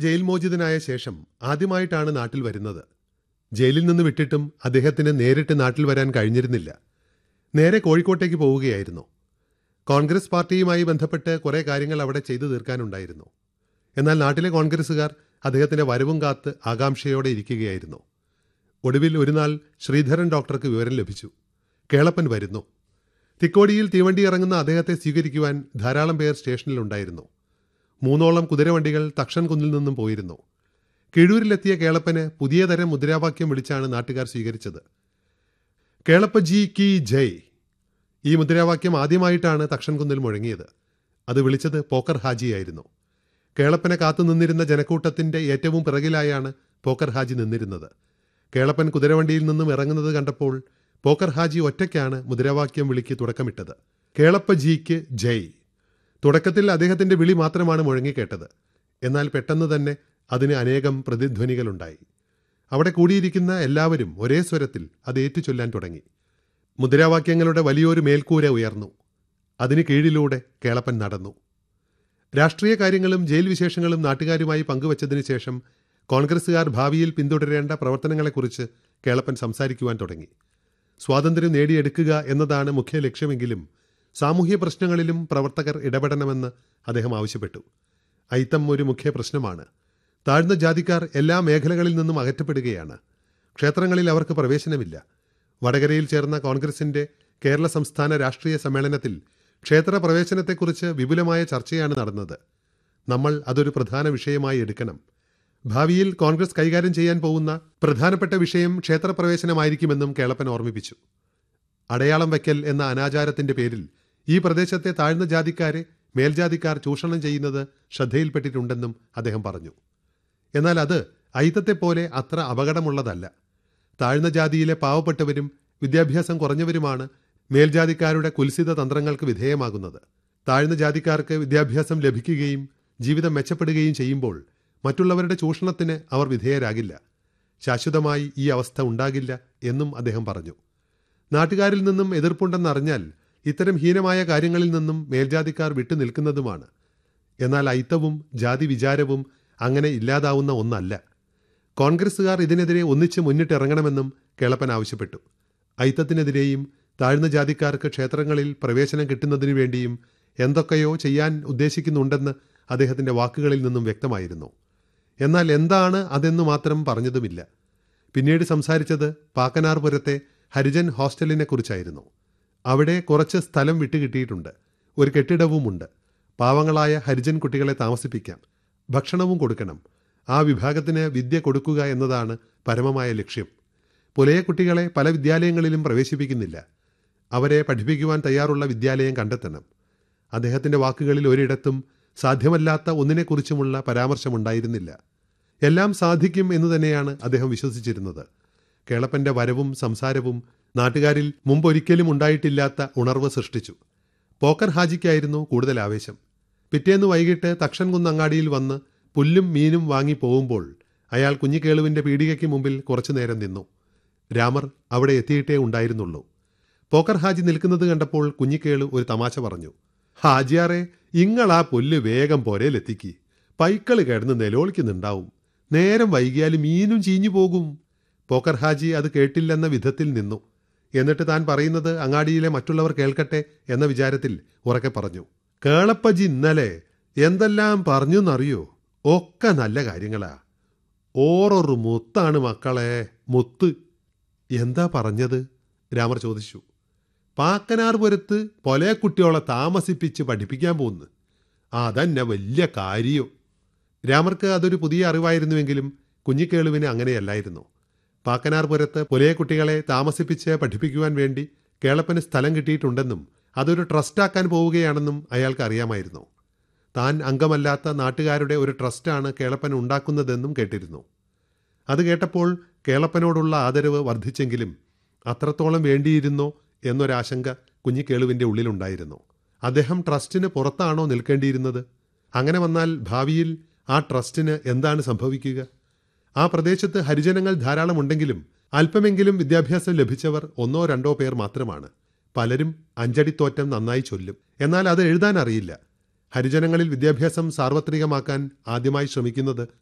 jail മോചിതനായ ശേഷം ആദ്യമായിട്ടാണ് നാട്ടിൽ വരുന്നത് ജയിലിൽ നിന്ന് വിട്ടിട്ടും അദ്ദേഹത്തിന് നേരിട്ട് നാട്ടിൽ വരാൻ കഴിഞ്ഞിരുന്നില്ല നേരെ കോഴിക്കോട്ടേക്ക് പോവുകയായിരുന്നു കോൺഗ്രസ് പാർട്ടിയുമായി ബന്ധപ്പെട്ട് കുറേ കാര്യങ്ങൾ അവിടെ ചെയ്തു തീർക്കാനുണ്ടായിരുന്നു എന്നാൽ നാട്ടിലെ കോൺഗ്രസ്സുകാർ അദ്ദേഹത്തിന്റെ വരവും കാത്ത് ആകാംക്ഷയോടെ ഇരിക്കുകയായിരുന്നു ഒടുവിൽ ഒരു നാൾ ശ്രീധരൻ ഡോക്ടർക്ക് വിവരം ലഭിച്ചു കേളപ്പൻ വരുന്നു തിക്കോടിയിൽ തീവണ്ടി ഇറങ്ങുന്ന അദ്ദേഹത്തെ സ്വീകരിക്കുവാൻ ധാരാളം പേർ സ്റ്റേഷനിലുണ്ടായിരുന്നു മൂന്നോളം കുതിരവണ്ടികൾ തക്ഷൻ കുന്നിൽ നിന്നും പോയിരുന്നു കിഴൂരിലെത്തിയ കേളപ്പന് പുതിയ തരം മുദ്രാവാക്യം വിളിച്ചാണ് നാട്ടുകാർ സ്വീകരിച്ചത് കേളപ്പ ജി കി ജയ് ഈ മുദ്രാവാക്യം ആദ്യമായിട്ടാണ് തക്ഷൻകുന്നിൽ മുഴങ്ങിയത് അത് വിളിച്ചത് പോക്കർ ഹാജിയായിരുന്നു കേളപ്പനെ കാത്തുനിന്നിരുന്ന ജനക്കൂട്ടത്തിന്റെ ഏറ്റവും പിറകിലായാണ് പോക്കർ ഹാജി നിന്നിരുന്നത് കേളപ്പൻ കുതിരവണ്ടിയിൽ നിന്നും ഇറങ്ങുന്നത് കണ്ടപ്പോൾ പോക്കർ ഹാജി ഒറ്റയ്ക്കാണ് മുദ്രാവാക്യം വിളിക്ക് തുടക്കമിട്ടത് കേളപ്പ ജിക്ക് ജയ് തുടക്കത്തിൽ അദ്ദേഹത്തിന്റെ വിളി മാത്രമാണ് മുഴങ്ങിക്കേട്ടത് എന്നാൽ പെട്ടെന്ന് തന്നെ അതിന് അനേകം പ്രതിധ്വനികളുണ്ടായി അവിടെ കൂടിയിരിക്കുന്ന എല്ലാവരും ഒരേ സ്വരത്തിൽ അത് ഏറ്റുചൊല്ലാൻ തുടങ്ങി മുദ്രാവാക്യങ്ങളുടെ വലിയൊരു മേൽക്കൂര ഉയർന്നു അതിന് കീഴിലൂടെ കേളപ്പൻ നടന്നു രാഷ്ട്രീയ കാര്യങ്ങളും ജയിൽ വിശേഷങ്ങളും നാട്ടുകാരുമായി പങ്കുവച്ചതിന് ശേഷം കോൺഗ്രസുകാർ ഭാവിയിൽ പിന്തുടരേണ്ട പ്രവർത്തനങ്ങളെക്കുറിച്ച് കേളപ്പൻ സംസാരിക്കുവാൻ തുടങ്ങി സ്വാതന്ത്ര്യം നേടിയെടുക്കുക എന്നതാണ് മുഖ്യ ലക്ഷ്യമെങ്കിലും സാമൂഹ്യ പ്രശ്നങ്ങളിലും പ്രവർത്തകർ ഇടപെടണമെന്ന് അദ്ദേഹം ആവശ്യപ്പെട്ടു ഐത്തം ഒരു മുഖ്യ പ്രശ്നമാണ് താഴ്ന്ന ജാതിക്കാർ എല്ലാ മേഖലകളിൽ നിന്നും അകറ്റപ്പെടുകയാണ് ക്ഷേത്രങ്ങളിൽ അവർക്ക് പ്രവേശനമില്ല വടകരയിൽ ചേർന്ന കോൺഗ്രസിന്റെ കേരള സംസ്ഥാന രാഷ്ട്രീയ സമ്മേളനത്തിൽ ക്ഷേത്ര പ്രവേശനത്തെക്കുറിച്ച് വിപുലമായ ചർച്ചയാണ് നടന്നത് നമ്മൾ അതൊരു പ്രധാന വിഷയമായി എടുക്കണം ഭാവിയിൽ കോൺഗ്രസ് കൈകാര്യം ചെയ്യാൻ പോകുന്ന പ്രധാനപ്പെട്ട വിഷയം ക്ഷേത്രപ്രവേശനമായിരിക്കുമെന്നും കേളപ്പൻ ഓർമ്മിപ്പിച്ചു അടയാളം വയ്ക്കൽ എന്ന അനാചാരത്തിന്റെ പേരിൽ ഈ പ്രദേശത്തെ താഴ്ന്ന ജാതിക്കാരെ മേൽജാതിക്കാർ ചൂഷണം ചെയ്യുന്നത് ശ്രദ്ധയിൽപ്പെട്ടിട്ടുണ്ടെന്നും അദ്ദേഹം പറഞ്ഞു എന്നാൽ അത് ഐത്തത്തെപ്പോലെ അത്ര അപകടമുള്ളതല്ല താഴ്ന്ന ജാതിയിലെ പാവപ്പെട്ടവരും വിദ്യാഭ്യാസം കുറഞ്ഞവരുമാണ് മേൽജാതിക്കാരുടെ കുൽസിത തന്ത്രങ്ങൾക്ക് വിധേയമാകുന്നത് താഴ്ന്ന ജാതിക്കാർക്ക് വിദ്യാഭ്യാസം ലഭിക്കുകയും ജീവിതം മെച്ചപ്പെടുകയും ചെയ്യുമ്പോൾ മറ്റുള്ളവരുടെ ചൂഷണത്തിന് അവർ വിധേയരാകില്ല ശാശ്വതമായി ഈ അവസ്ഥ ഉണ്ടാകില്ല എന്നും അദ്ദേഹം പറഞ്ഞു നാട്ടുകാരിൽ നിന്നും എതിർപ്പുണ്ടെന്നറിഞ്ഞാൽ ഇത്തരം ഹീനമായ കാര്യങ്ങളിൽ നിന്നും മേൽജാതിക്കാർ വിട്ടുനിൽക്കുന്നതുമാണ് എന്നാൽ ഐത്തവും ജാതി വിചാരവും അങ്ങനെ ഇല്ലാതാവുന്ന ഒന്നല്ല കോൺഗ്രസുകാർ ഇതിനെതിരെ ഒന്നിച്ച് മുന്നിട്ടിറങ്ങണമെന്നും കേളപ്പൻ ആവശ്യപ്പെട്ടു ഐത്തത്തിനെതിരെയും താഴ്ന്ന ജാതിക്കാർക്ക് ക്ഷേത്രങ്ങളിൽ പ്രവേശനം കിട്ടുന്നതിനു വേണ്ടിയും എന്തൊക്കെയോ ചെയ്യാൻ ഉദ്ദേശിക്കുന്നുണ്ടെന്ന് അദ്ദേഹത്തിന്റെ വാക്കുകളിൽ നിന്നും വ്യക്തമായിരുന്നു എന്നാൽ എന്താണ് അതെന്ന് മാത്രം പറഞ്ഞതുമില്ല പിന്നീട് സംസാരിച്ചത് പാക്കനാർപുരത്തെ ഹരിജൻ ഹോസ്റ്റലിനെ കുറിച്ചായിരുന്നു അവിടെ കുറച്ച് സ്ഥലം വിട്ടുകിട്ടിയിട്ടുണ്ട് ഒരു കെട്ടിടവുമുണ്ട് പാവങ്ങളായ ഹരിജൻ കുട്ടികളെ താമസിപ്പിക്കാം ഭക്ഷണവും കൊടുക്കണം ആ വിഭാഗത്തിന് വിദ്യ കൊടുക്കുക എന്നതാണ് പരമമായ ലക്ഷ്യം പുലയ കുട്ടികളെ പല വിദ്യാലയങ്ങളിലും പ്രവേശിപ്പിക്കുന്നില്ല അവരെ പഠിപ്പിക്കുവാൻ തയ്യാറുള്ള വിദ്യാലയം കണ്ടെത്തണം അദ്ദേഹത്തിന്റെ വാക്കുകളിൽ ഒരിടത്തും സാധ്യമല്ലാത്ത ഒന്നിനെക്കുറിച്ചുമുള്ള പരാമർശമുണ്ടായിരുന്നില്ല എല്ലാം സാധിക്കും എന്ന് തന്നെയാണ് അദ്ദേഹം വിശ്വസിച്ചിരുന്നത് കേളപ്പന്റെ വരവും സംസാരവും നാട്ടുകാരിൽ മുമ്പൊരിക്കലും ഉണ്ടായിട്ടില്ലാത്ത ഉണർവ് സൃഷ്ടിച്ചു പോക്കർ ഹാജിക്കായിരുന്നു കൂടുതൽ ആവേശം പിറ്റേന്ന് വൈകിട്ട് തക്ഷൻകുന്ന് അങ്ങാടിയിൽ വന്ന് പുല്ലും മീനും വാങ്ങി പോകുമ്പോൾ അയാൾ കുഞ്ഞിക്കേളുവിന്റെ പീടികയ്ക്ക് മുമ്പിൽ കുറച്ചു നേരം നിന്നു രാമർ അവിടെ എത്തിയിട്ടേ ഉണ്ടായിരുന്നുള്ളൂ പോക്കർ ഹാജി നിൽക്കുന്നത് കണ്ടപ്പോൾ കുഞ്ഞിക്കേളു ഒരു തമാശ പറഞ്ഞു ഹാജിയാറെ ഇങ്ങളാ പുല്ല് വേഗം പോരയിലെത്തിക്ക് പൈക്കള് കിടന്ന് നിലവിളിക്കുന്നുണ്ടാവും നേരം വൈകിയാൽ മീനും ചീഞ്ഞു പോകും പോക്കർ ഹാജി അത് കേട്ടില്ലെന്ന വിധത്തിൽ നിന്നു എന്നിട്ട് താൻ പറയുന്നത് അങ്ങാടിയിലെ മറ്റുള്ളവർ കേൾക്കട്ടെ എന്ന വിചാരത്തിൽ ഉറക്കെ പറഞ്ഞു കേളപ്പജി ഇന്നലെ എന്തെല്ലാം പറഞ്ഞുന്നറിയോ ഒക്കെ നല്ല കാര്യങ്ങളാ ഓറൊരു മുത്താണ് മക്കളെ മുത്ത് എന്താ പറഞ്ഞത് രാമർ ചോദിച്ചു പാക്കനാർപുരത്ത് പൊലയക്കുട്ടിയോളെ താമസിപ്പിച്ച് പഠിപ്പിക്കാൻ പോകുന്നു അതന്നെ വലിയ കാര്യം രാമർക്ക് അതൊരു പുതിയ അറിവായിരുന്നുവെങ്കിലും കുഞ്ഞിക്കേളുവിന് അങ്ങനെയല്ലായിരുന്നു പാക്കനാർപുരത്ത് പുലയക്കുട്ടികളെ താമസിപ്പിച്ച് പഠിപ്പിക്കുവാൻ വേണ്ടി കേളപ്പന് സ്ഥലം കിട്ടിയിട്ടുണ്ടെന്നും അതൊരു ട്രസ്റ്റാക്കാൻ പോവുകയാണെന്നും അയാൾക്ക് അറിയാമായിരുന്നു താൻ അംഗമല്ലാത്ത നാട്ടുകാരുടെ ഒരു ട്രസ്റ്റാണ് കേളപ്പൻ ഉണ്ടാക്കുന്നതെന്നും കേട്ടിരുന്നു അത് കേട്ടപ്പോൾ കേളപ്പനോടുള്ള ആദരവ് വർദ്ധിച്ചെങ്കിലും അത്രത്തോളം വേണ്ടിയിരുന്നോ എന്നൊരാശങ്ക കുഞ്ഞിക്കേളുവിൻ്റെ ഉള്ളിലുണ്ടായിരുന്നു അദ്ദേഹം ട്രസ്റ്റിന് പുറത്താണോ നിൽക്കേണ്ടിയിരുന്നത് അങ്ങനെ വന്നാൽ ഭാവിയിൽ ആ ട്രസ്റ്റിന് എന്താണ് സംഭവിക്കുക ആ പ്രദേശത്ത് ഹരിജനങ്ങൾ ധാരാളമുണ്ടെങ്കിലും അല്പമെങ്കിലും വിദ്യാഭ്യാസം ലഭിച്ചവർ ഒന്നോ രണ്ടോ പേർ മാത്രമാണ് പലരും അഞ്ചടിത്തോറ്റം നന്നായി ചൊല്ലും എന്നാൽ അത് എഴുതാൻ അറിയില്ല ഹരിജനങ്ങളിൽ വിദ്യാഭ്യാസം സാർവത്രികമാക്കാൻ ആദ്യമായി ശ്രമിക്കുന്നത്